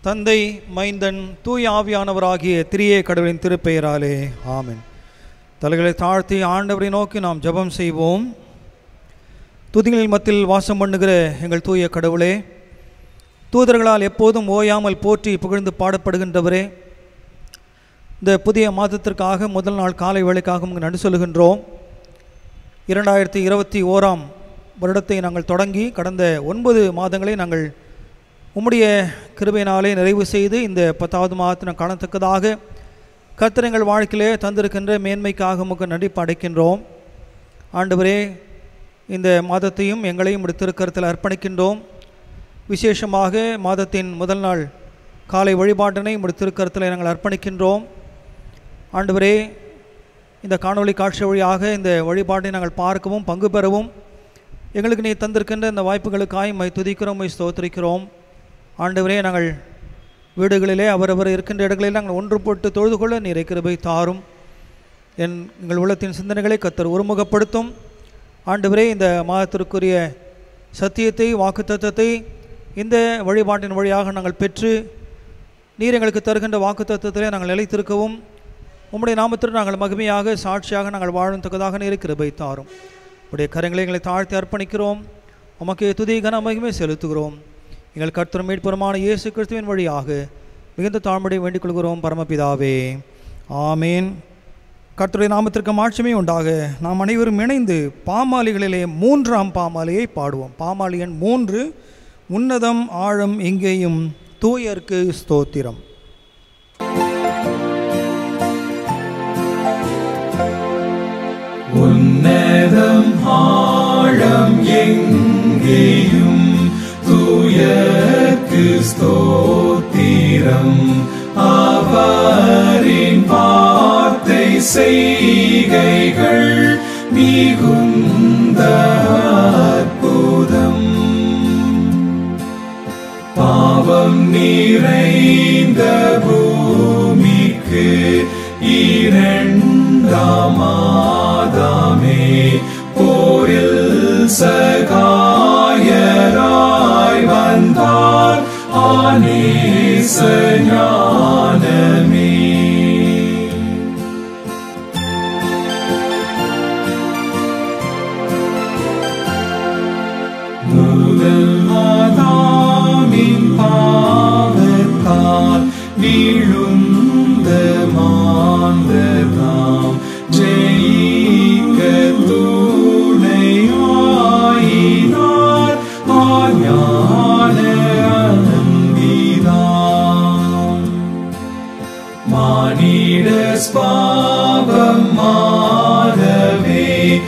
தந்தை மைந்தன் தூய ஆவியானவராகிய திரியே கடவுளின் திருப்பெயராலே ஆமென் தலைகளை தாழ்த்தி ஆண்டவரை நோக்கி நாம் ஜெபம் செய்வோம் துதிகளின் மத்தியில் வாசம் பண்ணுகிற எங்கள் தூய கடவுளே தூதர்களால் எப்போதும் ஓயாமல் போற்றி புகழ்ந்து பாடப்படுகின்றவரே இந்த புதிய மாதத்திற்காக முதல் நாள் காலை வேலைக்காக உங்களுக்கு நன்றி சொல்லுகின்றோம் இரண்டாயிரத்தி இருபத்தி ஓராம் வருடத்தை நாங்கள் தொடங்கி கடந்த ஒன்பது மாதங்களை நாங்கள் உம்முடைய கிருபையினாலே நிறைவு செய்து இந்த பத்தாவது மாதத்தை நாம் காணத்தக்கதாக கர்த்தர் எங்கள் வாழ்க்கையிலே தந்திருக்கின்ற மேன்மைக்காக உமக்கு நன்றி படைக்கின்றோம் ஆண்டவரே இந்த மாதத்தையும் எங்களையும் உடைய திருக்கரத்தில் அர்ப்பணிக்கின்றோம் விசேஷமாக மாதத்தின் முதல் நாள் காலை வழிபாட்டினை உடைய திருக்கரத்தில் நாங்கள் அர்ப்பணிக்கின்றோம் ஆண்டவரே இந்த காணொளி காட்சி வழியாக இந்த வழிபாட்டை நாங்கள் பார்க்கவும் பங்கு பெறவும் எங்களுக்கு நீ தந்திருக்கின்ற இந்த வாய்ப்புகளுக்காய் மை துதிக்கிறோம் மை ஸ்தோத்திரிக்கிறோம் ஆண்டவரே நாங்கள் வீடுகளிலே அவரவர் இருக்கின்ற இடங்களில் நாங்கள் ஒன்று போட்டு தொழுது கொள்ள நீரை கிருபை தாரும் என் எங்கள் உள்ளத்தின் சிந்தனைகளை கத்தர் ஒருமுகப்படுத்தும் ஆண்டவரே இந்த மாதத்திற்குரிய சத்தியத்தை வாக்குத்தத்தத்தை இந்த வழிபாட்டின் வழியாக நாங்கள் பெற்று நீர் எங்களுக்கு தருகின்ற வாக்குத்தத்தத்திலே நாங்கள் நிலைத்திருக்கவும் உம்முடைய நாமத்திற்கு நாங்கள் மகிமையாக சாட்சியாக நாங்கள் வாழத்தக்கதாக நீரை கிருபை தாரும் உடைய கரங்களை எங்களை தாழ்த்தி அர்ப்பணிக்கிறோம் உமக்கு துதி கன மகிமை செலுத்துகிறோம் எங்கள் கர்த்தரும் மீட்புறமான இயேசு கிறிஸ்துவின் வழியாக மிகுந்த தாழ்மையை வேண்டிக் கொள்கிறோம் பரமபிதாவே ஆமேன் கர்த்தருடைய நாமத்திற்கு மாட்சிமே உண்டாக நாம் அனைவரும் இணைந்து பாமாலிகளிலே மூன்றாம் பாமாலியை பாடுவோம் பாமாலி எண் மூன்று உன்னதம் ஆழம் எங்கேயும் தூயர்க்கு ஸ்தோத்திரம் உன்னதம் ஆழம் எங்கேயும் தூயக்கு ஸ்தோத்திரம் அவரின் வார்த்தை செய்கைகள் மிகுந்த அற்புதம் பாவம் நிறைந்த பூமிக்கு இரண்டாம் ஆதாமே போரில் சகாயராய் வந்தார் ஆனேச ஞானமே முதல் ஆதாமின் பாவத்தால் வீழுந்த மாந்ததாம் ஜெயிக்க துணையாயினார் ஆஞான அனந்திதான் மானிட ஸ்பாவம் மாறவே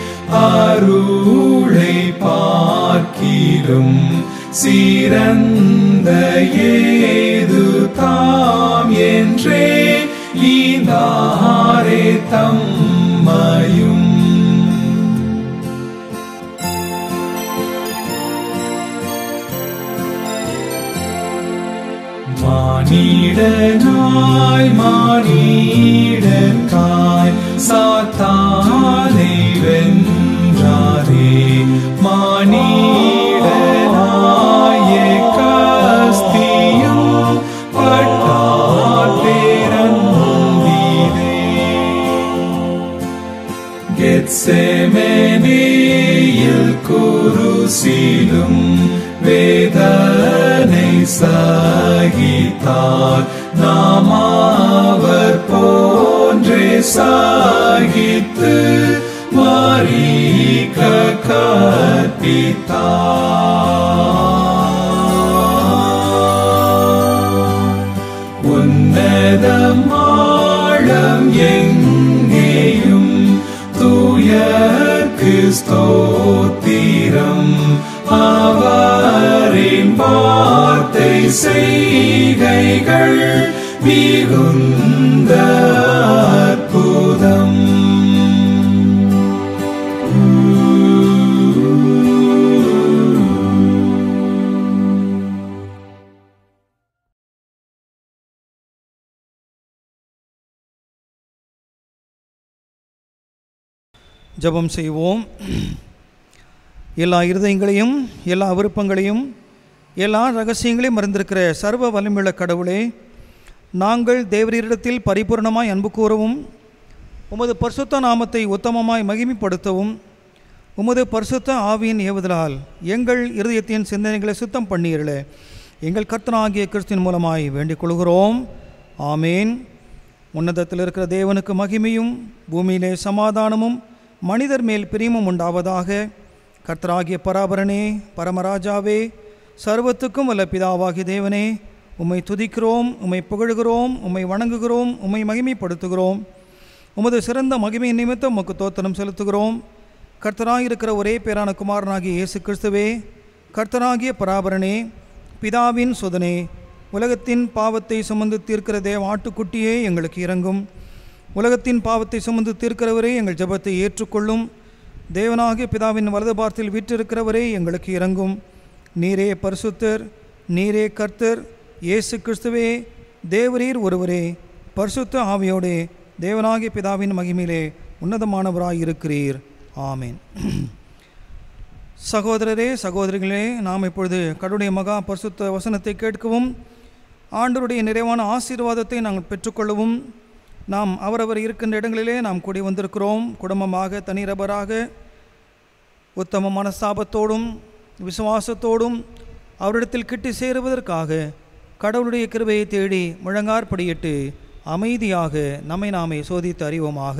அருளை பார்க்கிலும் சிறந்த ஏது தாம் என்றே ஈந்தாரே தம்மையும் மானிடனாய் மானிடக்காய் சாத்தானை வென்றாரே மானிடனாய கஸ்தியும் பட்டார் பேரந்திரே கெத்செமேனியில் குருசிலும் வேதனை சகித்தார் நாம் அவர் போன்றே சகித்து மறிக்க கற்பித்தார் உன்னதம் ஆழம் எங்கேயும் தூயர்க்கு ஸ்தோத்திரம் அவரின் வார்த்தை செய்கைகள் மிகுந்த அற்புதம் ஜெபம் செய்வோம் எல்லா இருதயங்களையும் எல்லா விருப்பங்களையும் எல்லா ரகசியங்களையும் மறந்திருக்கிற சர்வ வலிமையுள்ள கடவுளே நாங்கள் தேவரீரிடத்தில் பரிபூர்ணமாய் அன்பு கூறவும் உமது பரிசுத்த நாமத்தை உத்தமமாய் மகிமைப்படுத்தவும் உமது பரிசுத்த ஆவியின் ஏவுதலால் எங்கள் இருதயத்தின் சிந்தனைகளை சுத்தம் பண்ணீர்களே எங்கள் கர்த்தனாகிய கிறிஸ்தின் மூலமாய் வேண்டிக் கொள்கிறோம் ஆமேன் உன்னதத்தில் இருக்கிற தேவனுக்கு மகிமையும் பூமியிலே சமாதானமும் மனிதர் மேல் பிரியமும் உண்டாவதாக கர்த்தராகிய பராபரனே பரமராஜாவே சர்வத்துக்கும் வல்ல பிதாவாகிய தேவனே உம்மை துதிக்கிறோம் உம்மை புகழுகிறோம் உம்மை வணங்குகிறோம் உம்மை மகிமைப்படுத்துகிறோம் உமது சிறந்த மகிமை நிமித்தம் உமக்கு தோத்திரம் செலுத்துகிறோம் கர்த்தராயிருக்கிற ஒரே பேரான குமாரனாகிய இயேசு கிறிஸ்துவே கர்த்தராகிய பராபரனே பிதாவின் சுதனே உலகத்தின் பாவத்தை சுமந்து தீர்க்கிற தேவ ஆட்டுக்குட்டியே எங்களுக்கு இறங்கும் உலகத்தின் பாவத்தை சுமந்து தீர்க்கிறவரே எங்கள் ஜெபத்தை ஏற்றுக்கொள்ளும் தேவனாகிய பிதாவின் வலது பார்த்தில் வீற்றிருக்கிறவரே எங்களுக்கு இறங்கும் நீரே பரிசுத்தர் நீரே கர்த்தர் இயேசு கிறிஸ்துவே தேவரீர் ஒருவரே பரிசுத்த ஆவியோடே தேவனாகிய பிதாவின் மகிமையிலே உன்னதமானவராய் இருக்கிறீர் ஆமேன் சகோதரரே சகோதரிகளே நாம் இப்பொழுது கடவுளுடைய மகா பரிசுத்த வசனத்தை கேட்கவும் ஆண்டவருடைய நிறைவான ஆசீர்வாதத்தை நாங்கள் பெற்றுக்கொள்ளவும் நாம் அவரவர் இருக்கின்ற இடங்களிலே நாம் கூடி வந்திருக்கிறோம் குடும்பமாக தனிநபராக உத்தம மனஸ்தாபத்தோடும் விசுவாசத்தோடும் அவரிடத்தில் கிட்டி சேருவதற்காக கடவுளுடைய கிருபையை தேடி முழங்கார்படியிட்டு அமைதியாக நம்மை நாமே சோதித்து அறிவோமாக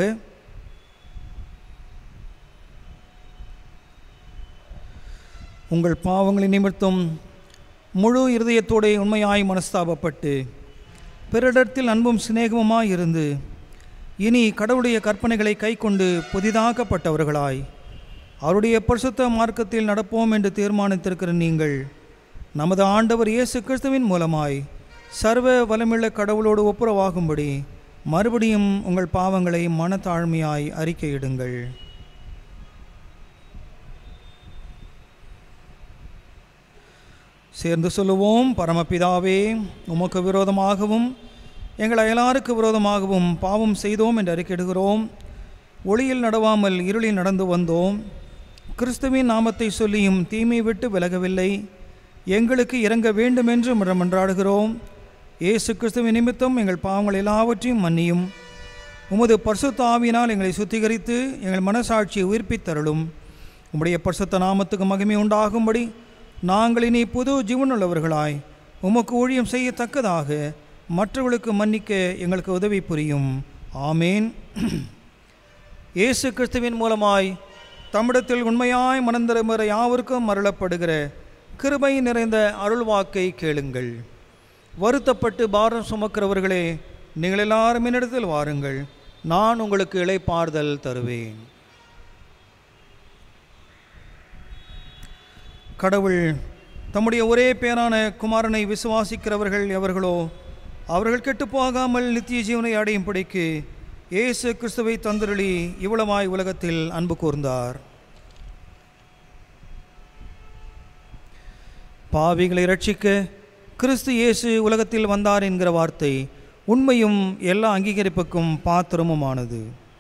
உங்கள் பாவங்களின் நிமித்தம் முழு இருதயத்தோടെ உண்மையாய் மனஸ்தாபப்பட்டு பிறரிடத்தில் அன்பும் சிநேகமுமாய் இருந்து இனி கடவுளுடைய கற்பனைகளை கைக்கொண்டு புதிதாக்கப்பட்டவர்களாய் அவருடைய பரிசுத்த மார்க்கத்தில் நடப்போம் என்று தீர்மானித்திருக்கிற நீங்கள் நமது ஆண்டவர் இயேசு கிறிஸ்துவின் மூலமாய் சர்வ வலமுள்ள கடவுளோடு ஒப்புரவாகும்படி மறுபடியும் உங்கள் பாவங்களை மனத்தாழ்மையாய் அறிக்கையிடுங்கள் சேர்ந்து சொல்லுவோம் பரமபிதாவே உமக்கு விரோதமாகவும் எங்கள் அயலாருக்கு விரோதமாகவும் பாவம் செய்தோம் என்று அறிக்கையிடுகிறோம் ஒளியில் நடவாமல் இருளில் நடந்து வந்தோம் கிறிஸ்துவின் நாமத்தை சொல்லியும் தீமை விட்டு விலகவில்லை எங்களுக்கு இறங்க வேண்டும் என்று மன்றாடுகிறோம் இயேசு கிறிஸ்துவின் நிமித்தம் எங்கள் பாவங்கள் எல்லாவற்றையும் மன்னியும் உமது பரிசுத்த ஆவியினால் எங்களை சுத்திகரித்து எங்கள் மனசாட்சியை உயிர்ப்பித்தருளும் உம்முடைய பரிசுத்த நாமத்துக்கு மகிமை உண்டாகும்படி நாங்கள் இனி புது ஜீவனுள்ளவர்களாய் உமக்கு ஊழியம் செய்யத்தக்கதாக மற்றவர்களுக்கு மன்னிக்க எங்களுக்கு உதவி புரியும் ஆமேன் இயேசு கிறிஸ்துவின் மூலமாய் தமிழத்தில் உண்மையாய் மனந்திரமுற யாவருக்கும் அருளப்படுகிற கிருபை நிறைந்த அருள்வாக்கை கேளுங்கள் வருத்தப்பட்டு பாரம் சுமக்கிறவர்களே நீங்கள் எல்லாரும் என்னிடத்தில் வாருங்கள் நான் உங்களுக்கு இளைப்பாறுதல் தருவேன் கடவுள் தம்முடைய ஒரே பேரான குமாரனை விசுவாசிக்கிறவர்கள் எவர்களோ அவர்கள் கெட்டுப் போகாமல் நித்திய ஜீவனை அடையும் படிக்கு இயேசு கிறிஸ்துவை தந்திரளி இவ்வளவாய் உலகத்தில் அன்பு கூர்ந்தார் பாவிகளை ரட்சிக்க கிறிஸ்து இயேசு உலகத்தில் வந்தார் என்கிற வார்த்தை உண்மையும் எல்லா அங்கீகரிப்புக்கும் பாத்திரமுமானது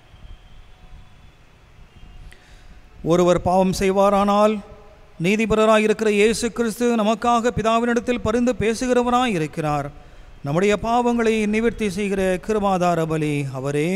ஒருவர் பாவம் செய்வாரானால் நீதிபரராய் இருக்கிற இயேசு கிறிஸ்து நமக்காக பிதாவினிடத்தில் பரிந்து பேசுகிறவராய் இருக்கிறார் நம்முடைய பாவங்களை நிவர்த்தி செய்கிற கிருபாதார பலி அவரே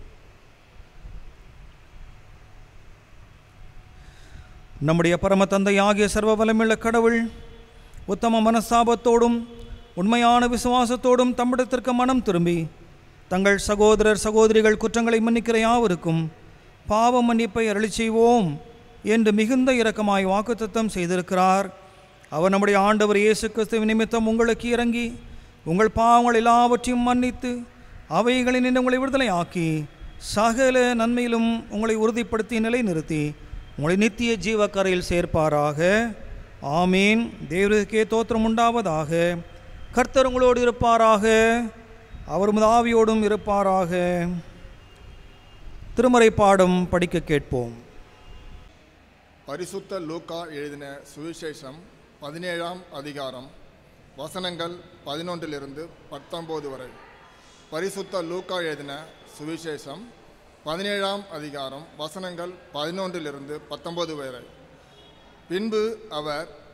நம்முடைய பரம தந்தையாகிய சர்வ வலமுள்ள கடவுள் உத்தம மனஸ்தாபத்தோடும் உண்மையான விசுவாசத்தோடும் தம்மிடத்திற்கு மனம் திரும்பி தங்கள் சகோதரர் சகோதரிகள் குற்றங்களை மன்னிக்கிற யாவருக்கும் பாவ மன்னிப்பை அருளி செய்வோம் என்று மிகுந்த இரக்கமாய் வாக்குத்தத்தம் செய்திருக்கிறார் அவர் நம்முடைய ஆண்டவர் இயேசு கிறிஸ்துவின் நிமித்தம் உங்களுக்கு இறங்கி உங்கள் பாவங்கள் எல்லாவற்றையும் மன்னித்து அவைகளில் உங்களை விடுதலை ஆக்கி சகல நன்மையிலும் உங்களை உறுதிப்படுத்தி நிலைநிறுத்தி உங்களை நித்திய ஜீவக்கரையில் சேர்ப்பாராக ஆமீன் தேவருக்கே தோத்திரம் உண்டாவதாக கர்த்தர் உங்களோடு இருப்பாராக அவர் ஆவியோடும் இருப்பாராக திருமறை பாடம் படிக்க கேட்போம் பரிசுத்த லூக்கா எழுதின சுவிசேஷம் பதினேழாம் அதிகாரம் வசனங்கள் பதினொன்றிலிருந்து பத்தொம்போது வரை பரிசுத்த லூக்கா எழுதின சுவிசேஷம் பதினேழாம் அதிகாரம் வசனங்கள் பதினொன்றிலிருந்து பத்தொம்போது வரை பின்பு அவர்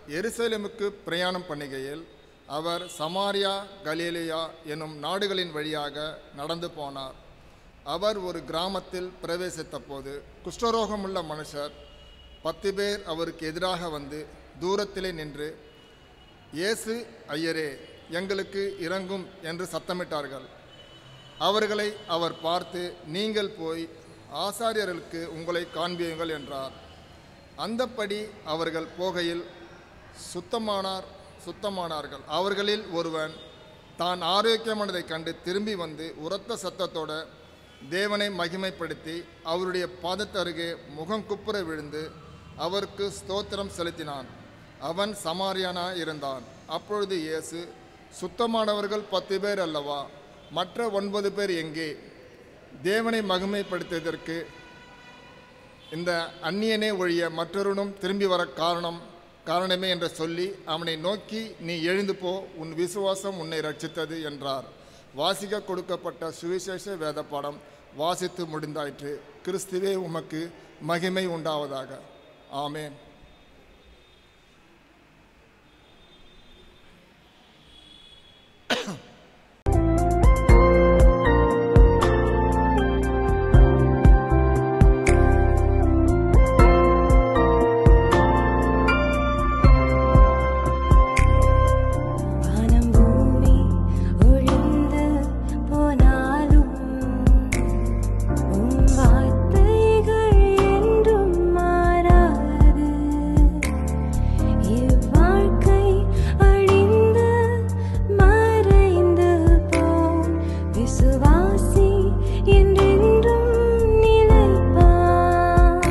எருசலேமுக்கு பிரயாணம் பண்ணுகையில் அவர் சமாரியா கலீலியா எனும் நாடுகளின் வழியாக நடந்து போனார் அவர் ஒரு கிராமத்தில் பிரவேசித்த போது குஷ்டரோகமுள்ள மனுஷர் பத்து பேர் அவருக்கு எதிராக வந்து தூரத்திலே நின்று இயேசு ஐயரே எங்களுக்கு இறங்கும் என்று சத்தமிட்டார்கள் அவர்களை அவர் பார்த்து நீங்கள் போய் ஆசாரியர்களுக்கு உங்களை காண்பியுங்கள் என்றார் அந்தப்படி அவர்கள் போகையில் சுத்தமானார் சுத்தமானார்கள் அவர்களில் ஒருவன் தான் ஆரோக்கியமானதைக் கண்டு திரும்பி வந்து உரத்த சத்தத்தோட தேவனை மகிமைப்படுத்தி அவருடைய பாதத்தருகே முகம் குப்புற விழுந்து அவருக்கு ஸ்தோத்திரம் செலுத்தினான் அவன் சமாரியானா இருந்தான் அப்பொழுது இயேசு சுத்தமானவர்கள் பத்து பேர் அல்லவா மற்ற ஒன்பது பேர் எங்கே தேவனை மகிமைப்படுத்தியதற்கு இந்த அந்நியனே ஒழிய மற்றொருவனும் திரும்பி வர காரணம் காரணமே என்று சொல்லி அவனை நோக்கி நீ எழுந்து போ உன் விசுவாசம் உன்னை ரட்சித்தது என்றார் வாசிக்க கொடுக்கப்பட்ட சுவிசேஷ வேத பாடம் வாசித்து முடிந்தாயிற்று கிறிஸ்துவே உமக்கு மகிமை உண்டாவதாக ஆமென் வானம் பூமி ஒழிந்து போனாலும் உம் வார்த்தைகள் என்றும் மாறாது இவ்வாழ்க்கை அழிந்து மறைந்து போம் விசுவாசி என்றென்றும் நிலைப்பான்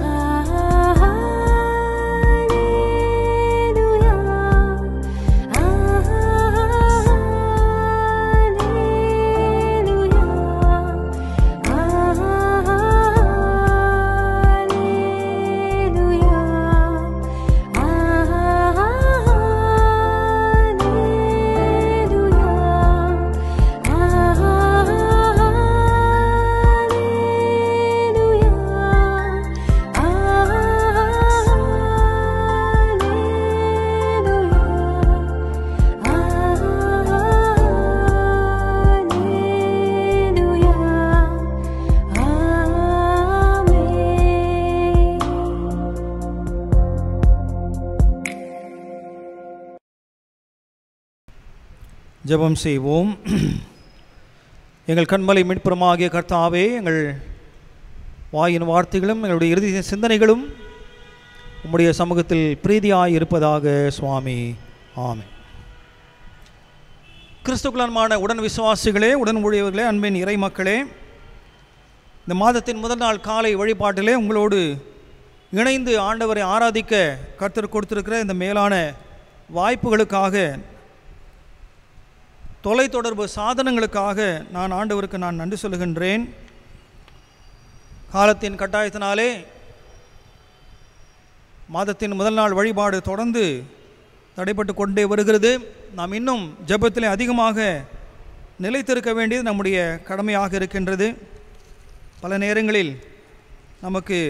ஜெபம் செய்வோம் எங்கள் கண்மலை மீட்புறமாகிய கர்த்தாவே எங்கள் வாயின் வார்த்தைகளும் எங்களுடைய இறுதி சிந்தனைகளும் உம்முடைய சமூகத்தில் பிரீதியாய் இருப்பதாக சுவாமி ஆமென் கிறிஸ்துக்குலன்மான உடன் விசுவாசிகளே உடன் ஊழியர்களே அன்பின் இறை மக்களே இந்த மாதத்தின் முதல் நாள் காலை வழிபாட்டிலே உங்களோடு இணைந்து ஆண்டவரை ஆராதிக்க கர்த்தர் கொடுத்திருக்கிற இந்த மேலான வாய்ப்புகளுக்காக தொலைத்தொடர்பு சாதனங்களுக்காக நான் ஆண்டவருக்கு நான் நன்றி சொல்லுகின்றேன் காலத்தின் கட்டாயத்தினாலே மாதத்தின் முதல் நாள் வழிபாடு தொடர்ந்து தடைப்பட்டு கொண்டே வருகிறது நாம் இன்னும் ஜெபத்திலே அதிகமாக நிலைத்திருக்க வேண்டியது நம்முடைய கடமையாக இருக்கின்றது பல நேரங்களில் நமக்கு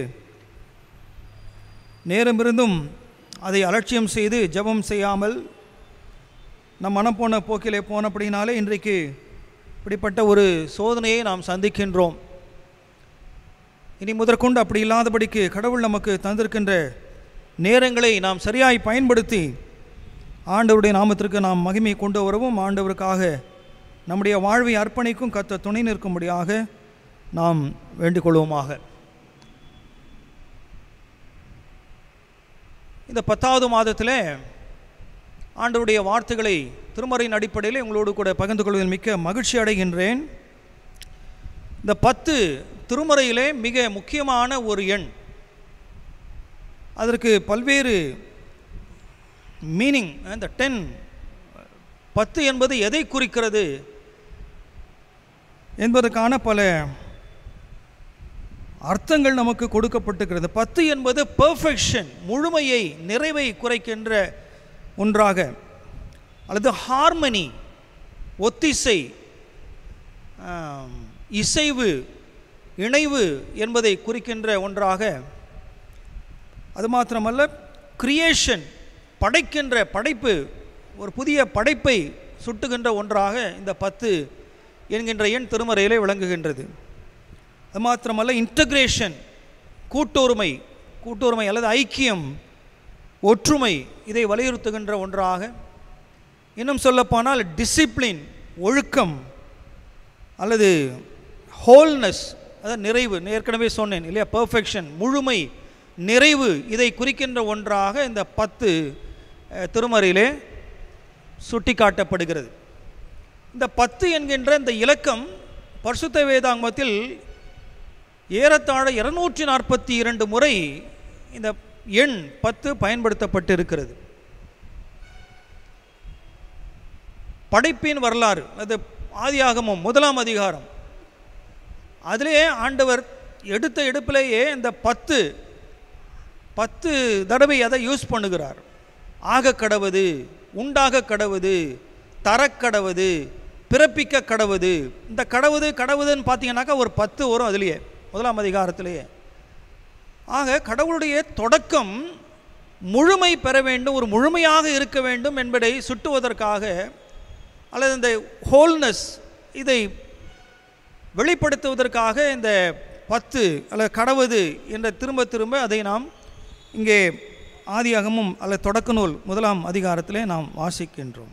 நேரம் இருந்தும் அதை அலட்சியம் செய்து ஜெபம் செய்யாமல் நம் மனம் போன போக்கிலே போனபடினாலே இன்றைக்கு இப்படிப்பட்ட ஒரு சோதனையை நாம் சந்திக்கின்றோம் இனி முதற்கொண்டு அப்படி இல்லாதபடிக்கு கடவுள் நமக்கு தந்திருக்கின்ற நேரங்களை நாம் சரியாய் பயன்படுத்தி ஆண்டவருடைய நாமத்திற்கு நாம் மகிமை கொண்டு வரவும் ஆண்டவருக்காக நம்முடைய வாழ்வை அர்ப்பணிக்கும் கத்த துணை நிற்கும்படியாக நாம் வேண்டிக் கொள்வோமாக இந்த பத்தாவது மாதத்தில் ஆண்டவருடைய வார்த்தைகளை திருமறையின் அடிப்படையில் உங்களோடு கூட பகிர்ந்து கொள்வதில் மிக்க மகிழ்ச்சி அடைகின்றேன் இந்த பத்து திருமறையிலே மிக முக்கியமான ஒரு எண் அதற்கு பல்வேறு மீனிங் இந்த டென் பத்து என்பது எதை குறிக்கிறது என்பதற்கான பல அர்த்தங்கள் நமக்கு கொடுக்கப்பட்டிருக்கிறது பத்து என்பது பெர்ஃபெக்ஷன் முழுமையை நிறைவை குறைக்கின்ற ஒன்றாக அல்லது ஹார்மனி ஒத்திசை ஆம், இசைவு இணைவு என்பதை குறிக்கின்ற ஒன்றாக அது மாத்திரமல்ல கிரியேஷன் படைக்கின்ற படைப்பு ஒரு புதிய படைப்பை சுட்டுகின்ற ஒன்றாக இந்த பத்து என்கின்ற எண் திருமறையிலே விளங்குகின்றது அது மாத்திரமல்ல இன்டகிரேஷன் கூட்டுரிமை கூட்டுரிமை அல்லது ஐக்கியம் ஒற்றுமை இதை வலியுறுத்துகின்ற ஒன்றாக இன்னும் சொல்லப்போனால் டிசிப்ளின் ஒழுக்கம் அல்லது ஹோல்னஸ் அதாவது நிறைவு நான் ஏற்கனவே சொன்னேன் இல்லையா பெர்ஃபெக்ஷன் முழுமை நிறைவு இதை குறிக்கின்ற ஒன்றாக இந்த பத்து அஹ், திருமறையிலே சுட்டிக்காட்டப்படுகிறது இந்த பத்து என்கின்ற இந்த இலக்கம் பரிசுத்த வேதாங்கமத்தில் ஏறத்தாழ இருநூற்றி நாற்பத்தி இரண்டு முறை இந்த எண் பத்து பயன்படுத்தப்பட்டு இருக்கிறது படைப்பின் வரலாறு அது ஆதியாகமம் முதலாம் அதிகாரம் அதிலே ஆண்டவர் எடுத்த எடுப்பிலேயே இந்த பத்து பத்து தடவை அதை யூஸ் பண்ணுகிறார் ஆக கடவுது உண்டாக கடவுது தரக்கடவுது பிறப்பிக்க கடவுது இந்த கடவுது கடவுதுன்னு பார்த்தீங்கன்னாக்கா ஒரு பத்து வரும் அதுலேயே முதலாம் அதிகாரத்திலேயே ஆக கடவுளுடைய தொடக்கம் முழுமை பெற வேண்டும் ஒரு முழுமையாக இருக்க வேண்டும் என்பதை சுட்டுவதற்காக அல்லது இந்த ஹோல்னஸ் இதை வெளிப்படுத்துவதற்காக இந்த பத்து அல்லது கடவுது என்ற திரும்ப திரும்ப அதை நாம் இங்கே ஆதியாகமும் அல்லது தொடக்க நூல் முதலாம் அதிகாரத்திலே நாம் வாசிக்கின்றோம்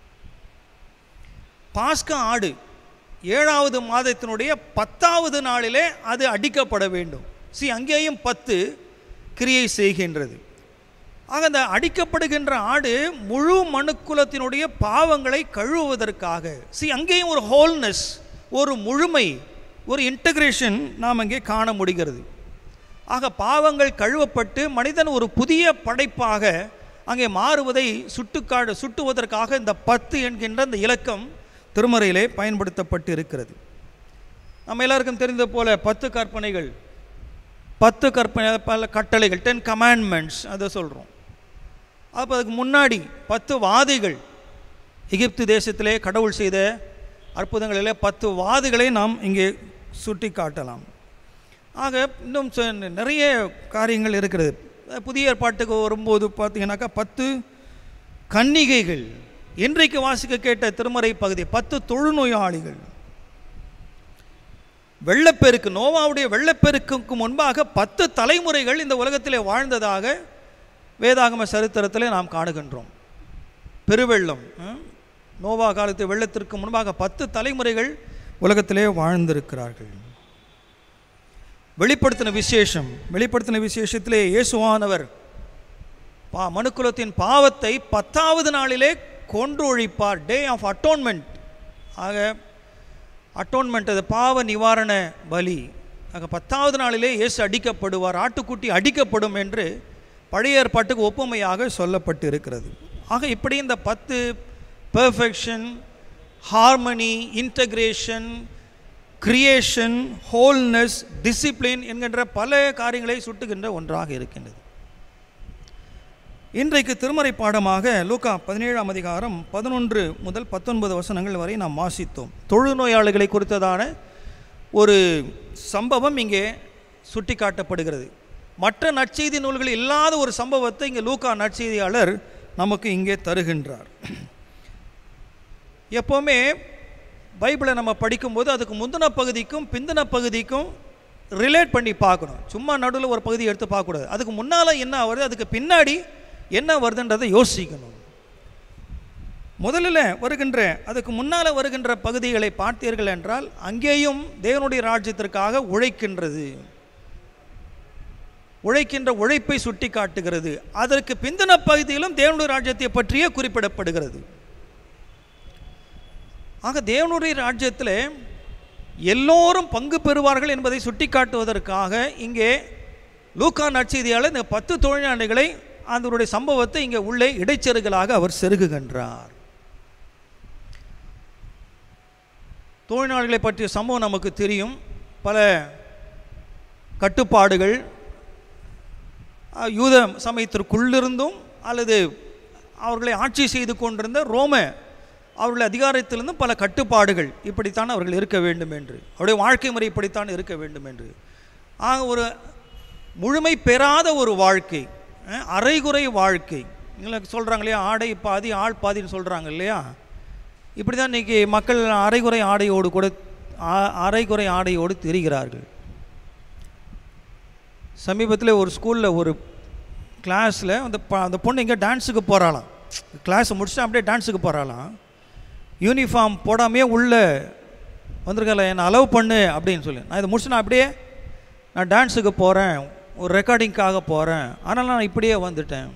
பாஸ்கா ஆடு ஏழாவது மாதத்தினுடைய பத்தாவது நாளிலே அது அடிக்கப்பட வேண்டும் சி அங்கேயும் பத்து கிரியை செய்கின்றது ஆக அந்த அடிக்கப்படுகின்ற ஆடு முழு மனுக்குலத்தினுடைய பாவங்களை கழுவுவதற்காக சி அங்கேயும் ஒரு ஹோல்னஸ் ஒரு முழுமை ஒரு இன்டகிரேஷன் நாம் அங்கே காண முடிகிறது ஆக பாவங்கள் கழுவப்பட்டு மனிதன் ஒரு புதிய படைப்பாக அங்கே மாறுவதை சுட்டுக்காடு சுட்டுவதற்காக இந்த பத்து என்கின்ற இந்த இலக்கம் திருமறையிலே பயன்படுத்தப்பட்டு இருக்கிறது நம்ம எல்லாருக்கும் தெரிந்த போல பத்து கற்பனைகள் பத்து கற்பனை பல கட்டளைகள் டென் கமாண்ட்மெண்ட்ஸ் அதை சொல்கிறோம் அப்போ அதுக்கு முன்னாடி பத்து வாதிகள் எகிப்து தேசத்திலே கடவுள் செய்த அற்புதங்களிலே பத்து வாதிகளை நாம் இங்கே சுட்டி காட்டலாம் ஆக இன்னும் சொ- நிறைய காரியங்கள் இருக்கிறது புதிய ஏற்பாட்டுக்கு வரும்போது பார்த்தீங்கன்னாக்கா பத்து கன்னிகைகள் இன்றைக்கு வாசிக்க கேட்ட திருமறை பகுதி பத்து தொழுநோயாளிகள் வெள்ளப்பெருக்கு நோவாவுடைய வெள்ளப்பெருக்குக்கு முன்பாக பத்து தலைமுறைகள் இந்த உலகத்திலே வாழ்ந்ததாக வேதாகம சரித்திரத்திலே நாம் காணுகின்றோம் பெருவெள்ளம் ம்? நோவா காலத்து வெள்ளத்திற்கு முன்பாக பத்து தலைமுறைகள் உலகத்திலே வாழ்ந்திருக்கிறார்கள் வெளிப்படுத்தின விசேஷம் வெளிப்படுத்தின விசேஷத்திலே இயேசுவானவர் பா மனுக்குலத்தின் பாவத்தை பத்தாவது நாளிலே கொன்று ஒழிப்பார் டே ஆஃப் அட்டோன்மெண்ட் ஆக அட்டோன்மெண்ட் அது பாவ நிவாரண பலி ஆக பத்தாவது நாளிலே இயேசு அடிக்கப்படுவார் ஆட்டுக்குட்டி அடிக்கப்படும் என்று பழைய ஏற்பாட்டுக்கு ஒப்புமையாக சொல்லப்பட்டு இருக்கிறது ஆக இப்படி இந்த பத்து perfection harmony integration creation wholeness discipline என்கின்ற பல காரியங்களை சுட்டுகின்ற ஒன்றாக இருக்கின்றது இன்றைக்கு திருமறை பாடமாக லூக்கா பதினேழாம் அதிகாரம் பதினொன்று முதல் பத்தொன்பது வசனங்கள் வரை நாம் வாசித்தோம் தொழுநோயாளிகளை குறித்ததான ஒரு சம்பவம் இங்கே சுட்டிக்காட்டப்படுகிறது மற்ற நற்செய்தி நூல்களில் இல்லாத ஒரு சம்பவத்தை இங்கே லூக்கா நற்செய்தியாளர் நமக்கு இங்கே தருகின்றார் எப்போவுமே பைபிளை நம்ம படிக்கும்போது அதுக்கு முந்தின பகுதிக்கும் பிந்தின பகுதிக்கும் ரிலேட் பண்ணி பார்க்கணும் சும்மா நடுவில் ஒரு பகுதி எடுத்து பார்க்கக்கூடாது அதுக்கு முன்னால் என்ன வருது அதுக்கு பின்னாடி என்ன வருதுன்றதை யோசிக்கணும் முதலில் வருகின்ற அதுக்கு முன்னால் வருகின்ற பகுதிகளை பார்த்தீர்கள் என்றால் அங்கேயும் தேவனுடைய ராஜ்யத்திற்காக உழைக்கின்றது உழைக்கின்ற உழைப்பை சுட்டி காட்டுகிறது அதற்கு பிந்தின பகுதியிலும் தேவனுடைய ராஜ்யத்தை பற்றியே குறிப்பிடப்படுகிறது ஆக தேவனுடைய ராஜ்யத்தில் எல்லோரும் பங்கு பெறுவார்கள் என்பதை சுட்டிக்காட்டுவதற்காக இங்கே லூக்கா நற்செய்தியாளர் இந்த பத்து தொழிலாளிகளை அதனுடைய சம்பவத்தை இங்கே உள்ளே இடைச்செருகலாக அவர் செருகுகின்றார் தொழிலாளிகளை பற்றிய சம்பவம் நமக்கு தெரியும் பல கட்டுப்பாடுகள் அஹ், யூத சமயத்திற்குள்ளிருந்தும் அல்லது அவர்களை ஆட்சி செய்து கொண்டிருந்த ரோம அவர்கள் அதிகாரத்திலிருந்தும் பல கட்டுப்பாடுகள் இப்படித்தான் அவர்கள் இருக்க வேண்டும் என்று அவருடைய வாழ்க்கை முறை இப்படித்தான் இருக்க வேண்டும் என்று ஆக ஒரு முழுமை பெறாத ஒரு வாழ்க்கை அஹ், அரைகுறை வாழ்க்கை எங்களுக்கு சொல்கிறாங்க இல்லையா ஆடை பாதி ஆள் பாதின்னு சொல்கிறாங்க இல்லையா இப்படி தான் இன்றைக்கி மக்கள் அரைகுறை ஆடையோடு கூட ஆ- அரைகுறை ஆடையோடு திரிகிறார்கள் சமீபத்தில் ஒரு ஸ்கூலில் ஒரு கிளாஸில் அந்த ப அந்த பொண்ணு எங்கே டான்ஸுக்கு போகிறாளாம் கிளாஸை முடிச்சுட்டு அப்படியே டான்ஸுக்கு போகிறாளாம் யூனிஃபார்ம் போடாமையே உள்ளே வந்திருக்கல என்னை அலோவ் பண்ணு அப்படின்னு சொல்லி நான் இதை முடிச்சு நான் அப்படியே நான் டான்ஸுக்கு போகிறேன் ஒரு ரெக்கார்டிங்க்காக போகிறேன் ஆனால் நான் இப்படியே வந்துட்டேன்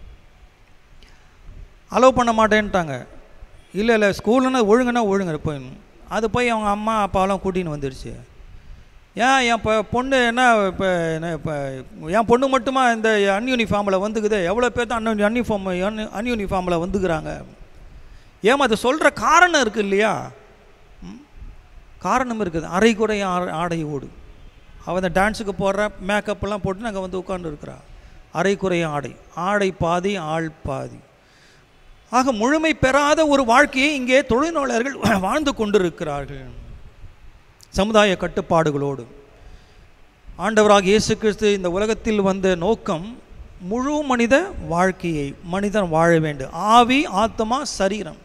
அலோவ் பண்ண மாட்டேன்ட்டாங்க இல்லை இல்லை ஸ்கூலுன்னா ஒழுங்குனா ஒழுங்கு போய் அது போய் அவங்க அம்மா அப்பாவெல்லாம் கூட்டின்னு வந்துடுச்சு ஏன் என் இப்போ பொண்ணு என்ன இப்போ என்ன இப்போ என் பொண்ணு மட்டுமா இந்த அன்யூனிஃபார்மில் வந்துக்குது எவ்வளோ பேர் தான் அன் அன்யூஃபார்ம் அன் அன்யூனிஃபார்மில் வந்துக்கிறாங்க ஏமா அது சொல்கிற காரணம் இருக்குது இல்லையா ம்? காரணம் இருக்குது அரைகுறை ஆ- ஆடையோடு அவள் அந்த டான்ஸுக்கு போடுற மேக்கப்லாம் போட்டு நாங்கள் வந்து உட்கார்ந்து இருக்கிறா அரைக்குறை ஆடை ஆடை பாதி ஆள் பாதி ஆக முழுமை பெறாத ஒரு வாழ்க்கையை இங்கே தொழிலாளர்கள் வாழ்ந்து கொண்டிருக்கிறார்கள் சமுதாய கட்டுப்பாடுகளோடு ஆண்டவராக இயேசு கிறிஸ்து இந்த உலகத்தில் வந்த நோக்கம் முழு மனித வாழ்க்கையை மனிதன் வாழ வேண்டும் ஆவி ஆத்மா சரீரம்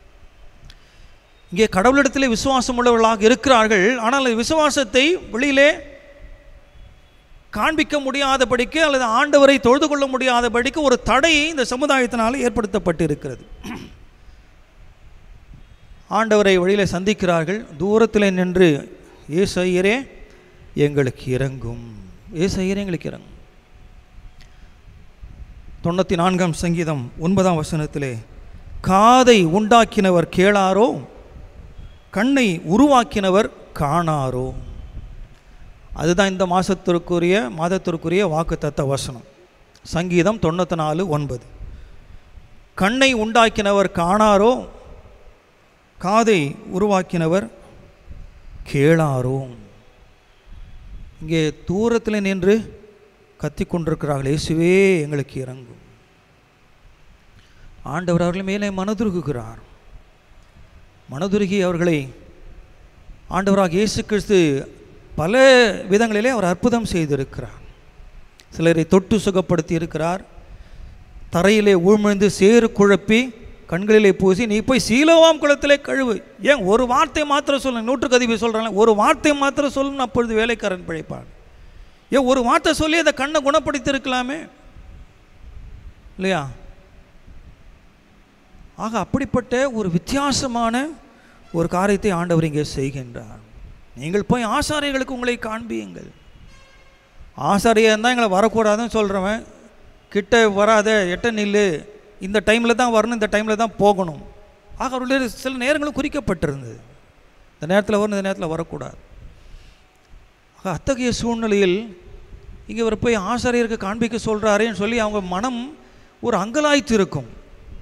இங்கே கடவுளிடத்திலே விசுவாசம் உள்ளவர்களாக இருக்கிறார்கள் ஆனால் அந்த விசுவாசத்தை வெளியிலே காண்பிக்க முடியாதபடிக்கு அல்லது ஆண்டவரை தொழுது கொள்ள முடியாதபடிக்கு ஒரு தடை இந்த சமுதாயத்தினால் ஏற்படுத்தப்பட்டு இருக்கிறது ஆண்டவரை வழியிலே சந்திக்கிறார்கள் தூரத்தில் நின்று ஏசு ஐயரே எங்களுக்கு இறங்கும் ஏசு ஐயரே எங்களுக்கு இறங்கும் தொண்ணூற்றி நான்காம் சங்கீதம் ஒன்பதாம் வசனத்திலே காதை உண்டாக்கினவர் கேளாரோ கண்ணை உருவாக்கினவர் காணாரோ அதுதான் இந்த மாதத்திற்குரிய மாதத்திற்குரிய வாக்குத்தத்த வசனம் சங்கீதம் தொண்ணூற்றி நாலு ஒன்பது கண்ணை உண்டாக்கினவர் காணாரோ காதை உருவாக்கினவர் கேளாரோ இங்கே தூரத்தில் நின்று கத்திக் கொண்டிருக்கிறார்கள் இயேசுவே எங்களுக்கு இறங்கும் ஆண்டவர் அவர்கள் மேலே மனதுருகுகிறார் மனதுருகி அவர்களை ஆண்டவராக இயேசு கிறிஸ்து பல விதங்களிலே அவர் அற்புதம் செய்திருக்கிறார் சிலரை தொட்டு சுகப்படுத்தி இருக்கிறார் தரையிலே ஊழ்மிழ்ந்து சேறு குழப்பி கண்களிலே பூசி நீ போய் சீலோவாம் குளத்திலே கழுவு ஏன் ஒரு வார்த்தை மாத்திரம் சொல்லுங்க நூற்றுக்கு அதிபதி சொல்கிறாங்க ஒரு வார்த்தை மாத்திரம் சொல்லுன்னு அப்பொழுது வேலைக்காரன் பிழைப்பான் ஏன் ஒரு வார்த்தை சொல்லி அந்த கண்ணை குணப்படுத்தி இருக்கலாமே இல்லையா ஆக அப்படிப்பட்ட ஒரு வித்தியாசமான ஒரு காரியத்தை ஆண்டவர் இங்கே செய்கின்றார் நீங்கள் போய் ஆசாரியர்களுக்கு உங்களை காண்பியுங்கள் ஆசாரியன் தான் எங்களை வரக்கூடாதுன்னு சொல்கிறவன் கிட்ட வராத எட்ட நில்லு இந்த டைமில் தான் வரணும் இந்த டைமில் தான் போகணும் ஆக அவருடைய சில நேரங்களும் குறிக்கப்பட்டிருந்தது இந்த நேரத்தில் வரணும் இந்த நேரத்தில் வரக்கூடாது ஆக அத்தகைய சூழ்நிலையில் இங்கே இவர் போய் ஆசாரியருக்கு காண்பிக்க சொல்கிறாரேன்னு சொல்லி அவங்க மனம் ஒரு அங்கலாய்த்து இருக்கும்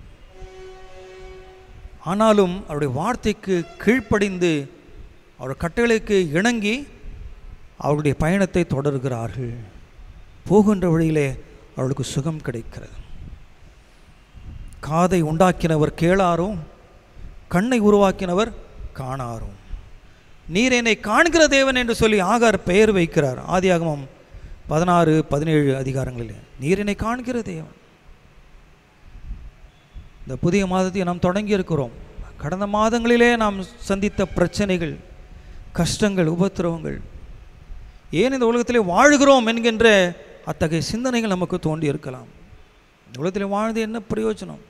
ஆனாலும் அவருடைய வார்த்தைக்கு கீழ்ப்படிந்து அவர் கட்டளைக்கு இணங்கி அவருடைய பயணத்தை தொடர்கிறார்கள் போகின்ற வழியிலே அவளுக்கு சுகம் கிடைக்கிறது காதை உண்டாக்கினவர் கேளாரோ கண்ணை உருவாக்கினவர் காணாரோ நீர் என்னை காண்கிற தேவன் என்று சொல்லி ஆகார் பெயர் வைக்கிறார் ஆதியாகமம் பதினாறு பதினேழு அதிகாரங்களில் நீர் என்னை காண்கிற தேவன் இந்த புதிய மாதத்தை நாம் தொடங்கி இருக்கிறோம் கடந்த மாதங்களிலே நாம் சந்தித்த பிரச்சனைகள் கஷ்டங்கள் உபத்திரவங்கள் ஏன் இந்த உலகத்திலே வாழ்கிறோம் என்கின்ற அத்தகைய சிந்தனைகள் நமக்கு தோண்டி இருக்கலாம் இந்த உலகத்தில் வாழ்ந்து என்ன பிரயோஜனம்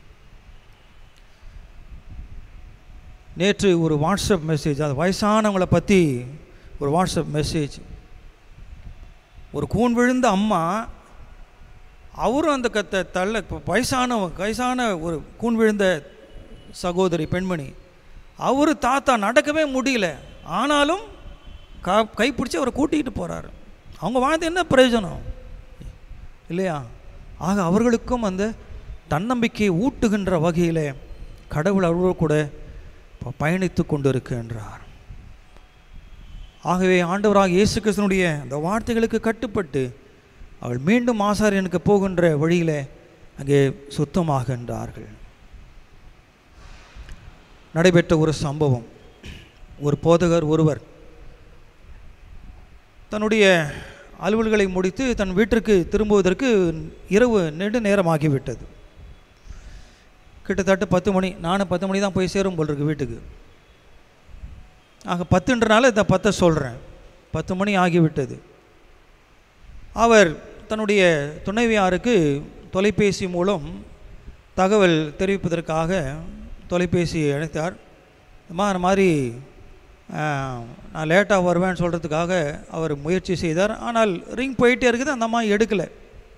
நேற்று ஒரு வாட்ஸ்அப் மெசேஜ் அது வயசானவங்களை பற்றி ஒரு வாட்ஸ்அப் மெசேஜ் ஒரு கூன் விழுந்த அம்மா அவரும் அந்த கத்த தள்ள இப்ப வயசான வயசான ஒரு கூன் விழுந்த சகோதரி பெண்மணி அவர் தாத்தா நடக்கவே முடியல ஆனாலும் கா கைப்பிடிச்சி அவரை கூட்டிகிட்டு போகிறாரு அவங்க வாழ்ந்து என்ன பிரயோஜனம் இல்லையா ஆக அவர்களுக்கும் அந்த தன்னம்பிக்கையை ஊட்டுகின்ற வகையில் கடவுள் அவர்களோடு கூட ப- பயணித்து கொண்டிருக்கின்றார் ஆகவே ஆண்டவராக இயேசு கிறிஸ்தனுடைய அந்த வார்த்தைகளுக்கு கட்டுப்பட்டு அவள் மீண்டும் ஆசாரியனுக்கு போகின்ற வழியில் அங்கே சுத்தமாகின்றார்கள் நடைபெற்ற ஒரு சம்பவம் ஒரு போதகர் ஒருவர் தன்னுடைய அலுவல்களை முடித்து தன் வீட்டிற்கு திரும்புவதற்கு இரவு நெடு நேரமாகிவிட்டது கிட்டத்தட்ட பத்து மணி நானும் பத்து மணி தான் போய் சேரும் போல் இருக்கு வீட்டுக்கு ஆக பத்துன்றனால இந்த பத்தை சொல்கிறேன் பத்து மணி ஆகிவிட்டது அவர் தன்னுடைய துணைவியாருக்கு தொலைபேசி மூலம் தகவல் தெரிவிப்பதற்காக தொலைபேசி அழைத்தார் அம்மா இந்த மாதிரி ஆஹ், நான் லேட்டாக வருவேன்னு சொல்கிறதுக்காக அவர் முயற்சி செய்தார் ஆனால் ரிங் போயிட்டே இருக்குது அந்த அம்மா எடுக்கலை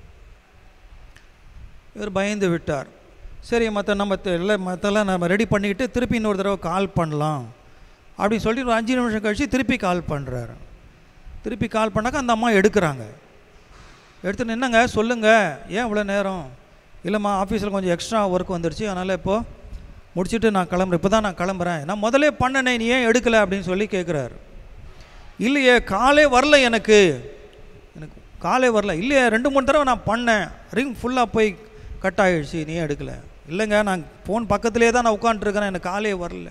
இவர் பயந்து விட்டார் சரி மற்ற நம்ம தெ- எல்லாம் மற்றெல்லாம் நம்ம ரெடி பண்ணிக்கிட்டு திருப்பி இன்னொரு தடவை கால் பண்ணலாம் அப்படின்னு சொல்லிட்டு ஒரு அஞ்சு நிமிஷம் கழித்து திருப்பி கால் பண்ணுறாரு திருப்பி கால் பண்ணாக்கா அந்த அம்மா எடுக்கிறாங்க எடுத்து என்னங்க சொல்லுங்கள் ஏன் இவ்வளோ நேரம் இல்லைம்மா ஆஃபீஸில் கொஞ்சம் எக்ஸ்ட்ரா ஒர்க் வந்துடுச்சு அதனால் இப்போது முடிச்சுட்டு நான் கிளம்புறேன் இப்போ தான் நான் கிளம்புறேன் நான் முதலே பண்ணனே நீ ஏன் எடுக்கலை அப்படின்னு சொல்லி கேட்குறாரு இல்லையே காலே வரல எனக்கு எனக்கு காலே வரல இல்லையே ரெண்டு மூணு தடவை நான் பண்ணேன் ரிங் ஃபுல்லாக போய் கட் ஆகிடுச்சு நீ ஏன் எடுக்கலை இல்லைங்க நான் ஃபோன் பக்கத்துலேயே தான் நான் உட்காந்துருக்கிறேன் எனக்கு காலே வரல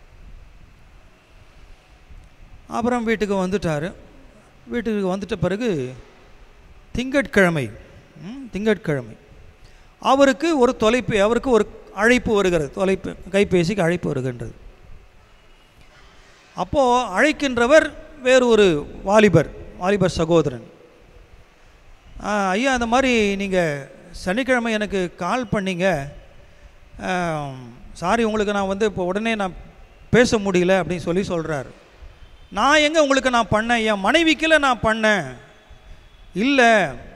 அப்புறம் வீட்டுக்கு வந்துட்டார் வீட்டுக்கு வந்துட்ட பிறகு திங்கட்கிழமை ம், திங்கட்கிழமை அவருக்கு ஒரு தொலைப்பு அவருக்கு ஒரு அழைப்பு வருகிறது தொலைப்பு கைபேசிக்கு அழைப்பு வருகின்றது அப்போது அழைக்கின்றவர் வேறு ஒரு வாலிபர் வாலிபர் சகோதரன் "ஆ, ஐயா அந்த மாதிரி நீங்கள் சனிக்கிழமை எனக்கு கால் பண்ணீங்க சாரி உங்களுக்கு நான் வந்து இப்போ உடனே நான் பேச முடியல அப்படின்னு சொல்லி சொல்கிறாரு நான் எங்கே உங்களுக்கு நான் பண்ணேன் என் மனைவிக்கில் நான் பண்ணேன் இல்லை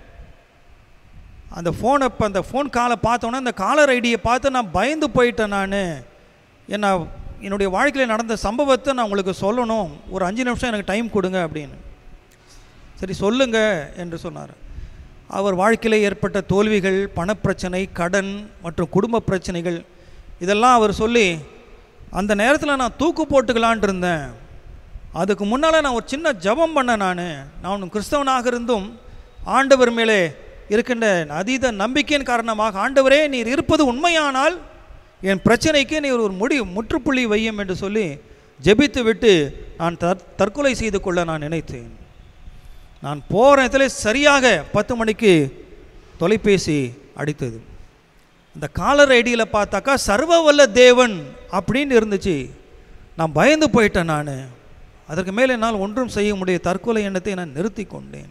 அந்த ஃபோனை இப்போ அந்த ஃபோன் காலை பார்த்தோன்னே அந்த காலர் ஐடியை பார்த்து நான் பயந்து போயிட்டேன் நான் என்ன என்னுடைய வாழ்க்கையில் நடந்த சம்பவத்தை நான் உங்களுக்கு சொல்லணும் ஒரு அஞ்சு நிமிஷம் எனக்கு டைம் கொடுங்க அப்படின்னு சரி சொல்லுங்க என்று சொன்னார் அவர் வாழ்க்கையில் ஏற்பட்ட தோல்விகள் பணப்பிரச்சனை கடன் மற்றும் குடும்ப பிரச்சனைகள் இதெல்லாம் அவர் சொல்லி அந்த நேரத்தில் நான் தூக்கு போட்டுக்கலான் இருந்தேன் அதுக்கு முன்னால் நான் ஒரு சின்ன ஜெபம் பண்ணேன் நான் நான் கிறிஸ்தவனாக இருந்தும் ஆண்டவர் மேலே இருக்கின்ற அதீத நம்பிக்கையின் காரணமாக ஆண்டவரே நீர் இருப்பது உண்மையானால் என் பிரச்சனைக்கு நீர் ஒரு முடி முற்றுப்புள்ளி வையும் என்று சொல்லி ஜெபித்து விட்டு நான் தற் தற்கொலை செய்து கொள்ள நான் நினைத்தேன் நான் போகிற இடத்துல சரியாக பத்து மணிக்கு தொலைபேசி அடித்தது அந்த காலர் ஐடியில் பார்த்தாக்கா சர்வ வல்ல தேவன் அப்படின்னு இருந்துச்சு நான் பயந்து போயிட்டேன் நான் அதற்கு மேலே என்னால் ஒன்றும் செய்ய முடிய தற்கொலை எண்ணத்தை நான் நிறுத்தி கொண்டேன்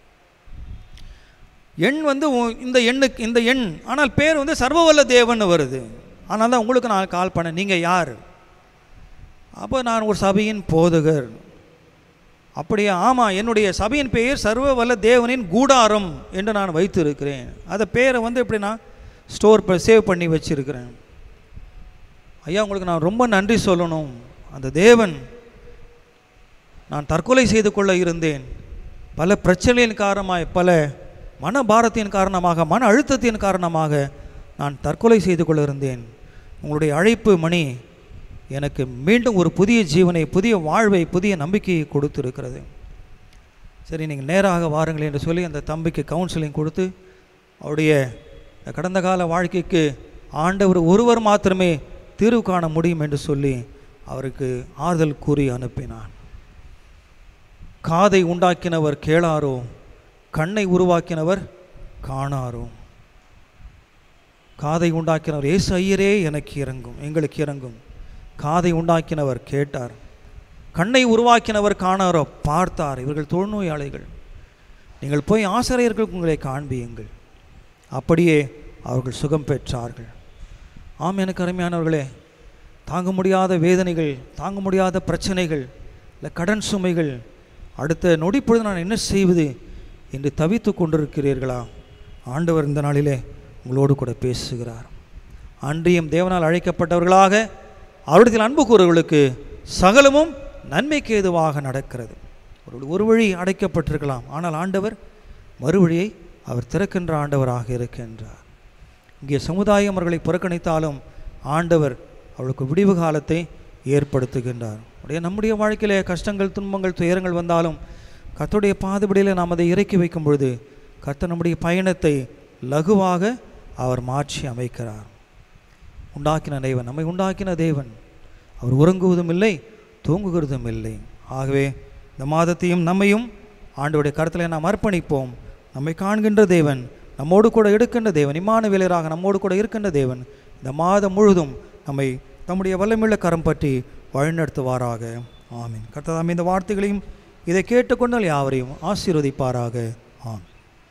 எண் வந்து உ- இந்த எண்ணுக்கு இந்த எண் ஆனால் பேர் வந்து சர்வவல்ல தேவன் வருது ஆனால் தான் உங்களுக்கு நான் கால் பண்ணேன் நீங்கள் யார் அப்போ நான் ஒரு சபையின் போதகர் அப்படியே ஆமாம் என்னுடைய சபையின் பெயர் சர்வ வல்ல தேவனின் கூடாரம் என்று நான் வைத்திருக்கிறேன் அந்த பேரை வந்து எப்படி நான் ஸ்டோர் சேவ் பண்ணி வச்சிருக்கிறேன் ஐயா உங்களுக்கு நான் ரொம்ப நன்றி சொல்லணும் அந்த தேவன் நான் தற்கொலை செய்து கொள்ள இருந்தேன் பல பிரச்சனையின் காரணமாய் பல மனபாரத்தின் காரணமாக மன அழுத்தத்தின் காரணமாக நான் தற்கொலை செய்து கொள்ள இருந்தேன் உங்களுடைய அழைப்பு மணி எனக்கு மீண்டும் ஒரு புதிய ஜீவனை புதிய வாழ்வை புதிய நம்பிக்கையை கொடுத்திருக்கிறது சரி நீங்கள் நேராக வாருங்கள் என்று சொல்லி அந்த தம்பிக்கு கவுன்சிலிங் கொடுத்து அவருடைய இந்த கடந்த கால வாழ்க்கைக்கு ஆண்டவர் ஒருவர் மாத்திரமே தீர்வு காண முடியும் என்று சொல்லி அவருக்கு ஆறுதல் கூறி அனுப்பினான் காதை உண்டாக்கினவர் கேளாரோ கண்ணை உருவாக்கினவர் காணாரோ காதை உண்டாக்கினவர் ஏசு ஐயரே எனக்கு இறங்கும் எங்களுக்கு இறங்கும் காதை உண்டாக்கினவர் கேட்டார் கண்ணை உருவாக்கினவர் காணாரோ பார்த்தார் இவர்கள் தொழுநோயாளிகள் நீங்கள் போய் ஆசிரியர்களுக்கு உங்களை காண்பியுங்கள் அப்படியே அவர்கள் சுகம் பெற்றார்கள் ஆம் எனக்கு அருமையானவர்களே தாங்க முடியாத வேதனைகள் தாங்க முடியாத பிரச்சனைகள் இல்லை கடன் சுமைகள் அடுத்த நொடிப்பொழுது நான் என்ன செய்வது என்று தவித்து கொண்டிருக்கிறீர்களா ஆண்டவர் இந்த நாளிலே உங்களோடு கூட பேசுகிறார் அன்றியும் தேவனால் அழைக்கப்பட்டவர்களாக அவரிடத்தில் அன்பு கூறுவர்களுக்கு சகலமும் நன்மைக்கு ஏதுவாக நடக்கிறது ஒரு ஒரு வழி அடைக்கப்பட்டிருக்கலாம் ஆனால் ஆண்டவர் மறுவழியை அவர் திறக்கின்ற ஆண்டவராக இருக்கின்றார் இங்கே சமுதாயம் அவர்களை புறக்கணித்தாலும் ஆண்டவர் அவளுக்கு விடிவு காலத்தை ஏற்படுத்துகின்றார் உடைய நம்முடைய வாழ்க்கையிலே கஷ்டங்கள் துன்பங்கள் துயரங்கள் வந்தாலும் கர்த்தருடைய பாதுபடியில் நாம் அதை இறக்கி வைக்கும் பொழுது கர்த்தர் நம்முடைய பயணத்தை லகுவாக அவர் மாற்றி அமைக்கிறார் உண்டாக்கின தேவன் நம்மை உண்டாக்கின தேவன் அவர் உறங்குவதும் இல்லை தூங்குகிறதும் இல்லை ஆகவே இந்த மாதத்தையும் நம்மையும் ஆண்டவருடைய கருத்தில் நாம் அர்ப்பணிப்போம் நம்மை காண்கின்ற தேவன் நம்மோடு கூட எடுக்கின்ற தேவன் இமான வேலையராக நம்மோடு கூட இருக்கின்ற தேவன் இந்த மாதம் முழுதும் நம்மை தம்முடைய வல்லமையுள்ள கரம் பற்றி வழிநடத்துவாராக ஆமீன் கர்த்ததாம் இந்த வார்த்தைகளையும் இதை கேட்டுக்கொண்டால் யாவரையும் ஆசீர்வதிப்பாராக ஆமீன்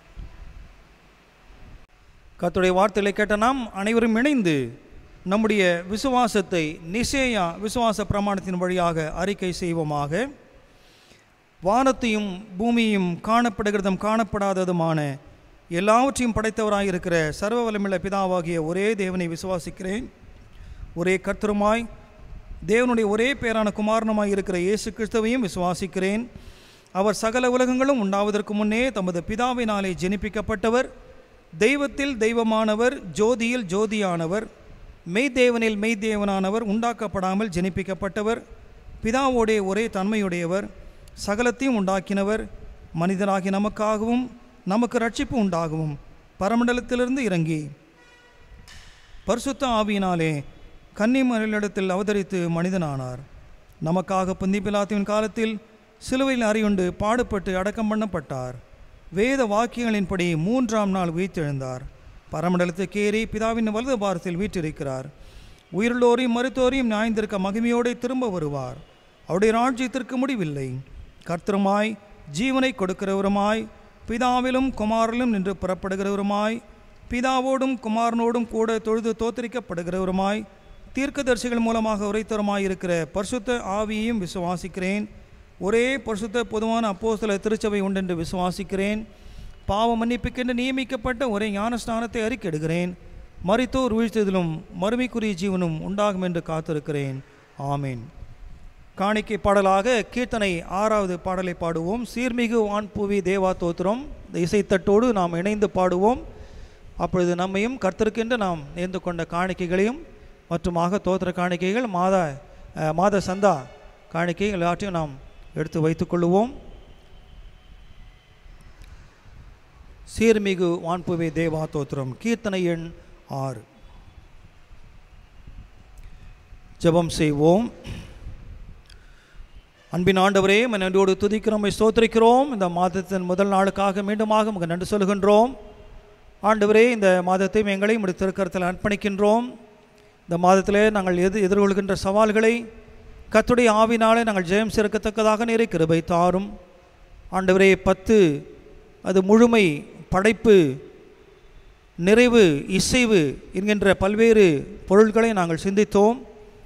கர்த்தருடைய வார்த்தைகளை கேட்ட நாம் அனைவரும் இணைந்து நம்முடைய விசுவாசத்தை நிசேயா விசுவாச பிரமாணத்தின் வழியாக அறிக்கை செய்வோமாக வானத்தையும் பூமியையும் காணப்படுகிறதும் காணப்படாததுமான எல்லாவற்றையும் படைத்தவராய் இருக்கிற சர்வ வல்லமுள்ள பிதாவாகிய ஒரே தேவனை விசுவாசிக்கிறேன் ஒரே கர்த்தருமாய் தேவனுடைய ஒரே பேரான குமாரனுமாய் இருக்கிற இயேசு கிறிஸ்துவையும் விசுவாசிக்கிறேன் அவர் சகல உலகங்களும் உண்டாவதற்கு முன்னே தமது பிதாவினாலே ஜெனிப்பிக்கப்பட்டவர் தெய்வத்தில் தெய்வமானவர் ஜோதியில் ஜோதியானவர் மெய்தேவனில் மெய்தேவனானவர் உண்டாக்கப்படாமல் ஜெனிப்பிக்கப்பட்டவர் பிதாவோடே ஒரே தன்மையுடையவர் சகலத்தையும் உண்டாக்கினவர் மனிதனாகி நமக்காகவும் நமக்கு ரட்சிப்பு உண்டாகவும் பரமண்டலத்திலிருந்து இறங்கி பரிசுத்த ஆவியினாலே கன்னிமரிடத்தில் அவதரித்து மனிதனானார் நமக்காக புந்தி பிலாத்துவின் காலத்தில் சிலுவையில் அறியுண்டு பாடுபட்டு அடக்கம் பண்ணப்பட்டார் வேத வாக்கியங்களின்படி மூன்றாம் நாள் உயிர்த்தெழுந்தார் பரமண்டலத்துக்கு ஏறி பிதாவின் வலது பாரத்தில் வீற்றிருக்கிறார் உயிருள்ளோரையும் மருத்துவரையும் நியாய்ந்திருக்க மகிமையோடு திரும்ப வருவார் அவருடைய ராஜ்யத்திற்கு முடிவில்லை கர்த்தருமாய் ஜீவனை கொடுக்கிறவருமாய் பிதாவிலும் குமாரிலும் நின்று புறப்படுகிறவருமாய் பிதாவோடும் குமாரனோடும் கூட தொழுது தோத்தரிக்கப்படுகிறவருமாய் தீர்க்கதரிசிகள் மூலமாக உரைத்தருமாய் இருக்கிற பரிசுத்த ஆவியையும் விசுவாசிக்கிறேன் ஒரே பரிசுத்த பொதுவான அப்போஸ்தல திருச்சபை உண்டென்று விசுவாசிக்கிறேன் பாவ மன்னிப்புக்கென்று நியமிக்கப்பட்ட ஒரே ஞானஸ்நானத்தை அறிக்கையிடுகிறேன் மரித்தோர் வீழ்த்ததிலும் மறுமைக்குரிய ஜீவனும் உண்டாகும் என்று காத்திருக்கிறேன் ஆமேன் காணிக்கை பாடலாக கீர்த்தனை ஆறாவது பாடலை பாடுவோம் சீர்மிகு வான்புவி தேவா தோத்திரம் இந்த இசைத்தட்டோடு நாம் இணைந்து பாடுவோம் அப்பொழுது நம்மையும் கர்த்தருக்கென்று நாம் நேர்ந்து கொண்ட காணிக்கைகளையும் மற்றுமாக தோத்திர காணிக்கைகள் மாத அஹ், மாத சந்தா காணிக்கை எல்லாத்தையும் நாம் எடுத்து வைத்துக்கொள்ளுவோம் சீர்மிகு வான்புவி தேவா தோத்திரம் கீர்த்தனை எண் ஆறு ஜெபம் செய்வோம் அன்பின் ஆண்டவரே உம்மை நன்றியோடு துதிக்கிறோம் உம்மை ஸ்தோத்திரிக்கிறோம் இந்த மாதத்தின் முதல் நாளுக்காக மீண்டுமாக உமக்கு நன்றி சொல்கின்றோம் ஆண்டவரே இந்த மாதத்தை எங்களை உடைய திருக்கரத்தில் அர்ப்பணிக்கின்றோம் இந்த மாதத்திலே நாங்கள் எது எதிர்கொள்கின்ற சவால்களை கத்துடைய ஆவினாலே நாங்கள் ஜெயம் சேர்க்கத்தக்கதாக நீரை கிருபை தாரும் ஆண்டவரே பத்து அது முழுமை படைப்பு நிறைவு இசைவு என்கின்ற பல்வேறு பொருள்களை நாங்கள் சிந்தித்தோம்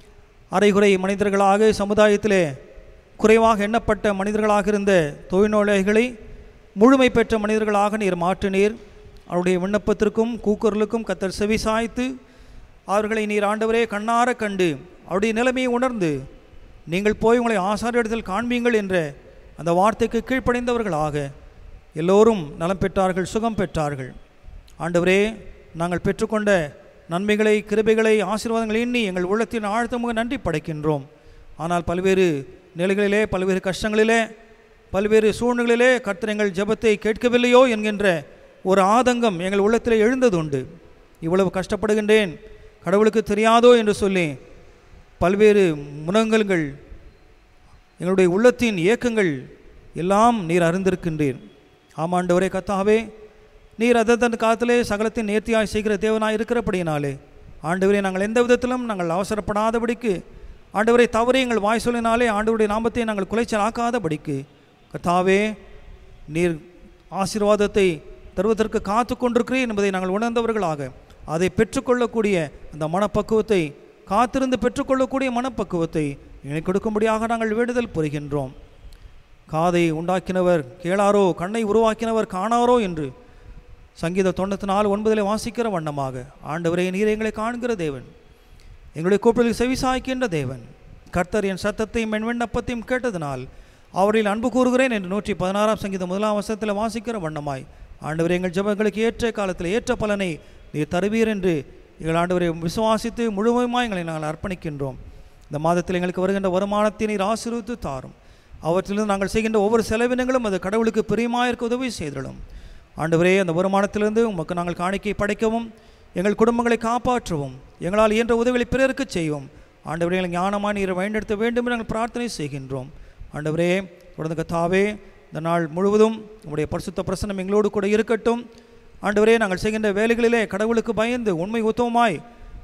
அரைகுறை மனிதர்களாக சமுதாயத்திலே குறைவாக எண்ணப்பட்ட மனிதர்களாக இருந்த தொழில்நோயாளிகளை முழுமை பெற்ற மனிதர்களாக நீர் மாற்றினீர் அவருடைய விண்ணப்பத்திற்கும் கூக்குரலுக்கும் கத்தர் செவி சாய்த்து அவர்களை நீர் ஆண்டவரே கண்ணார கண்டு அவருடைய நிலைமையை உணர்ந்து நீங்கள் போய் உங்களை ஆசாரியத்தில் காண்பீங்கள் என்ற அந்த வார்த்தைக்கு கீழ்ப்படைந்தவர்களாக எல்லோரும் நலம் பெற்றார்கள் சுகம் பெற்றார்கள் ஆண்டவரே நாங்கள் பெற்றுக்கொண்ட நன்மைகளை கிருபைகளை ஆசீர்வாதங்களை எண்ணி எங்கள் உள்ளத்தின் ஆழ்த்தமுக நன்றி படைக்கின்றோம் ஆனால் பல்வேறு நிலைகளிலே பல்வேறு கஷ்டங்களிலே பல்வேறு சூழ்நிலையிலே கர்த்தர் எங்கள் ஜெபத்தை கேட்கவில்லையோ என்கின்ற ஒரு ஆதங்கம் எங்கள் உள்ளத்திலே எழுந்ததுண்டு இவ்வளவு கஷ்டப்படுகின்றேன் கடவுளுக்கு தெரியாதோ என்று சொல்லி பல்வேறு முனங்கல்கள் எங்களுடைய உள்ளத்தின் இயக்கங்கள் எல்லாம் நீர் அறிந்திருக்கின்றீர் ஆமாண்டவரே கத்தாவே நீர் அதன் காலத்திலே சகலத்தின் நேர்த்தியாய் செய்கிற தேவனாய் இருக்கிறபடியினாலே ஆண்டவரே நாங்கள் எந்த விதத்திலும் நாங்கள் அவசரப்படாதபடிக்கு ஆண்டவரை தவறி எங்கள் வாய் சொல்லினாலே ஆண்டவருடைய நாமத்தை நாங்கள் குலைச்சல் ஆக்காதபடிக்கு கத்தாவே நீர் ஆசீர்வாதத்தை தருவதற்கு காத்து கொண்டிருக்கிறீர் என்பதை நாங்கள் உணர்ந்தவர்களாக அதை பெற்றுக்கொள்ளக்கூடிய அந்த மனப்பக்குவத்தை காத்திருந்து பெற்றுக்கொள்ளக்கூடிய மனப்பக்குவத்தை எங்களுக்கு கொடுக்கும்படியாக நாங்கள் வேண்டுதல் புரிகின்றோம் காதை உண்டாக்கினவர் கேளாரோ கண்ணை உருவாக்கினவர் காணாரோ என்று சங்கீத தொண்ணூற்றி நாலு ஒன்பதிலே வாசிக்கிற வண்ணமாக ஆண்டவரே நீர் எங்களை காண்கிற தேவன் எங்களுடைய கூப்பிடலில் செவிசாய்க்கின்ற தேவன் கர்த்தர் என் சத்தத்தையும் என் விண்ணப்பத்தையும் கேட்டதனால் அவரில் அன்பு கூறுகிறேன் என்று நூற்றி பதினாறாம் சங்கீத முதலாம் வசனத்தில் வாசிக்கிற வண்ணமாய் ஆண்டவர் எங்கள் ஜெபங்களுக்கு ஏற்ற காலத்தில் ஏற்ற பலனை நீர் தருவீர் என்று எங்கள் ஆண்டவரை விசுவாசித்து முழுமையுமாய் எங்களை நாங்கள் அர்ப்பணிக்கின்றோம் இந்த மாதத்தில் எங்களுக்கு வருகின்ற வருமானத்தை நீர் ஆசீர்வித்து தாரும் அவற்றிலிருந்து நாங்கள் செய்கின்ற ஒவ்வொரு செலவினங்களும் அது கடவுளுக்கு பிரியமாயிருக்க உதவி செய்திடலும் ஆண்டவரே அந்த வருமானத்திலிருந்து உமக்கு நாங்கள் காணிக்கை படைக்கவும் எங்கள் குடும்பங்களை காப்பாற்றவும் எங்களால் இயன்ற உதவிகளை பிறருக்கு செய்வோம் ஆண்டவரே எங்களை ஞானமாக நீரை வழிநடத்த வேண்டும் என்று நாங்கள் பிரார்த்தனை செய்கின்றோம் ஆண்டவரே தொடர்ந்து கத்தாவே இந்த நாள் முழுவதும் உங்களுடைய பரிசுத்த பிரசனம் எங்களோடு கூட இருக்கட்டும் ஆண்டவரே நாங்கள் செய்கின்ற வேலைகளிலே கடவுளுக்கு பயந்து உண்மை உத்தவமாய்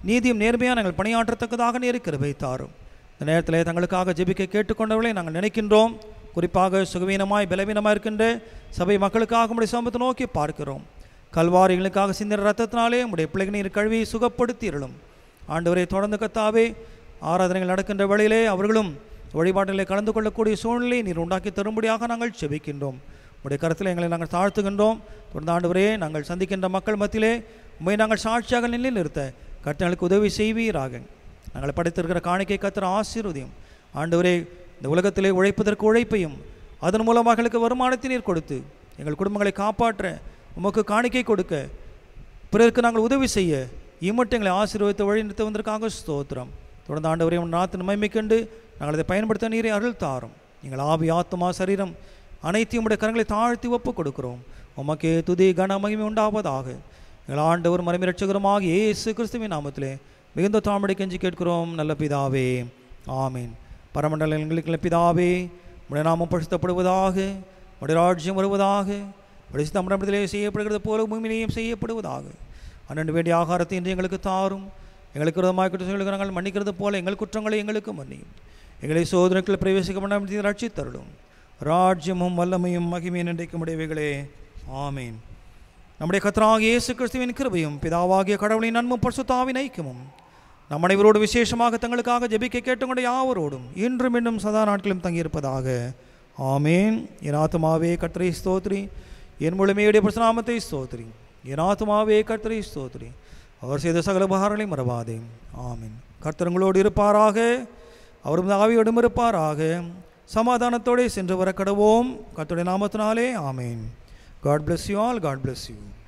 நீதியும் நேர்மையாக நாங்கள் பணியாற்றத்தக்கதாக நேரு கிருபை தாரும் இந்த நேரத்தில் தங்களுக்காக ஜெபிக்க கேட்டுக்கொண்டவர்களை நாங்கள் நினைக்கின்றோம் குறிப்பாக சுகவீனமாய் பலவீனமாக இருக்கின்ற சபை மக்களுக்காக உடைய சமூகத்தை நோக்கி பார்க்கிறோம் கல்வாரிகளுக்காக சிந்தின ரத்தத்தினாலே உடைய பிள்ளைகள் நீர் கழுவி சுகப்படுத்தி இருளும் ஆண்டவரை தொடர்ந்து கத்தாவே ஆராதனைகள் நடக்கின்ற வேளையிலே அவர்களும் வழிபாட்டிலே கலந்து கொள்ளக்கூடிய சூழ்நிலையை நீர் உண்டாக்கி தரும்படியாக நாங்கள் செபிக்கின்றோம் உடைய கருத்தில் எங்களை நாங்கள் தாழ்த்துகின்றோம் தொடர்ந்து ஆண்டவரே நாங்கள் சந்திக்கின்ற மக்கள் மத்தியிலே உண்மை நாங்கள் சாட்சியாக நிலை நிறுத்த கர்த்தங்களுக்கு உதவி செய்வீராக நாங்கள் படைத்திருக்கிற காணிக்கை கத்திர ஆசீர்வதியும் ஆண்டவரே இந்த உலகத்திலே உழைப்பதற்கு உழைப்பையும் அதன் மூலமாக எங்களுக்கு வருமானத்தை நீர் கொடுத்து எங்கள் குடும்பங்களை காப்பாற்ற உமக்கு காணிக்கை கொடுக்க பிறருக்கு நாங்கள் உதவி செய்ய இம்மட்டும் எங்களை ஆசீர்வதித்து வழி நிறுத்த வந்ததற்காக ஸ்தோத்திரம் தொடர்ந்து ஆண்டவரே உன் நாத்து நன்மை கண்டு நாங்கள் அதை பயன்படுத்த நீரை அருள் தாரும் எங்கள் ஆவி ஆத்மா சரீரம் அனைத்தையும் உடைய கரங்களை தாழ்த்தி ஒப்பு கொடுக்கிறோம் உமக்கே துதி கன மகிமை உண்டாவதாக எங்கள் ஆண்டவர் மறைமை ரட்சகருமாக இயேசு கிறிஸ்துவின் நாமத்திலே மிகுந்த தாமடை கெஞ்சி கேட்கிறோம் நல்ல பிதாவே ஆமீன் பரமண்டல எங்களுக்கு பிதாவே உடைய நாமம் பரிசுத்தப்படுவதாக உடைய ராஜ்யம் வருவதாக உடைய தமிழகத்திலே செய்யப்படுகிறது போல பூமியிலேயும் செய்யப்படுவதாக அண்ணன் வேண்டிய ஆகாரத்தை இன்று எங்களுக்கு தாரும் எங்களுக்கு விரோதமாக குற்றங்களுக்கு நாங்கள் மன்னிக்கிறது போல எங்கள் குற்றங்களை எங்களுக்கு மன்னியும் எங்களை சோதனைக்குள் பிரவேசிக்க பண்ணாமல் ரட்சி தருளும் ராஜ்யமும் வல்லமையும் மகிமையும் இன்றைக்கும் உடையவைகளே ஆமீன் நம்முடைய கத்தராகிய இயேசு கிறிஸ்துவின் கிருபையும் பிதாவாகிய கடவுளின் நன்மும் பரிசுத்தாவின் ஐக்கியமும் நம் அனைவரோடு விசேஷமாக தங்களுக்காக ஜெபிக்க கேட்டுக்கொண்ட யாவரோடும் இன்றும் இன்னும் சதா நாட்களும் தங்கியிருப்பதாக ஆமேன் என் ஆத்துமாவே கர்த்தரை ஸ்தோத்ரி என் முழுமையுடைய பிரசனாமத்தை ஸ்தோத்ரி என் ஆத்துமாவே கர்த்தரை ஸ்தோத்ரி அவர் செய்த சகல உபகாரங்களை மறவாதே ஆமீன் கர்த்தரங்களோடு இருப்பாராக அவரும் ஆவியோடும் இருப்பாராக சமாதானத்தோടെ சென்று வர கடவோம் கர்த்தருடைய நாமத்தினாலே ஆமேன் God bless you all God bless you